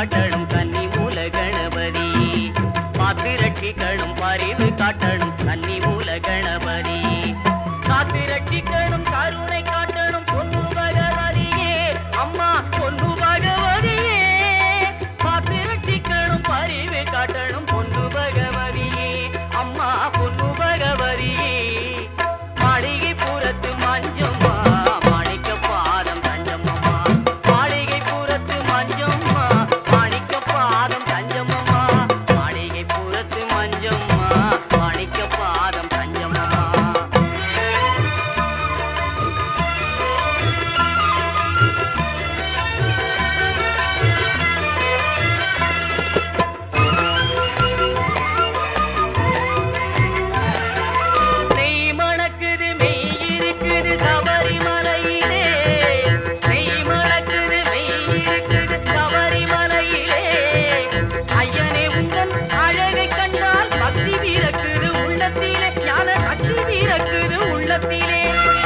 காட்டணும் கன்னி மூல கணபதி பார்த்து ரட்சிக்கணும் பரிவு காட்டணும் கன்னி மூல கணபதி காத்து ரட்சிக்கணும் கருணை காட்டணும் பொண்ணு பகவதியே அம்மா பொண்ணு பகவதியே பார்த்து ரட்சிக்கணும் பரிவு காட்டணும் பொண்ணு பகவதியே அம்மா பொண்ணு பகவதியே மாளிகை பூரத்து மஞ்சம்மா மாணிக்க பாதம் தஞ்சம்மம்மா மாளிகை பூரத்து மஞ்சம்மா மாணிக்க பாதம் தஞ்சம்மம்மா மாளிகை பூரத்து மஞ்சம்மா மாணிக்க பாதம் தஞ்சம்மம்மா நெய் மணக்குது மெய் இருக்குது சபரிமலையிலே நெய் மணக்குது மெய் இருக்குது சபரிமலையிலே ஐயனே உங்கள் அழகை கண்டால் பக்தி வீரக்குது உள்ளத்திலே ஞான சக்தி வீரக்குது உள்ளத்திலே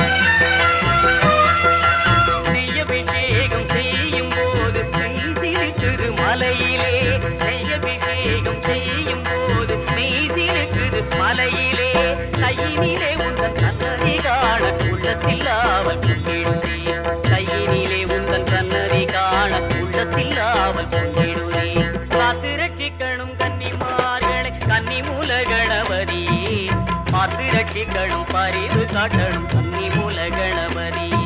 நெய்யபிஷேகம் செய்யும் போது மெய்சிலுக்குது மலையிலே நெய்யபிஷேகம் செய்யும் போது மெய்சிலுக்குது மலையிலே கையினிலே உந்தன் கண்ணறி காண உள்ளத்தில் ஆவல் கொண்டிடுதே கையினிலே உந்தன் கண்ணறி காண உள்ளத்தில் ஆவல் கொண்டிடுதே காத்து ரட்சிக்கணும் கன்னிமார்களே கன்னி மூல கணபதி பார்த்து ரட்சிக்கணும் பரிவு காட்டணும் கன்னி மூல கணபதி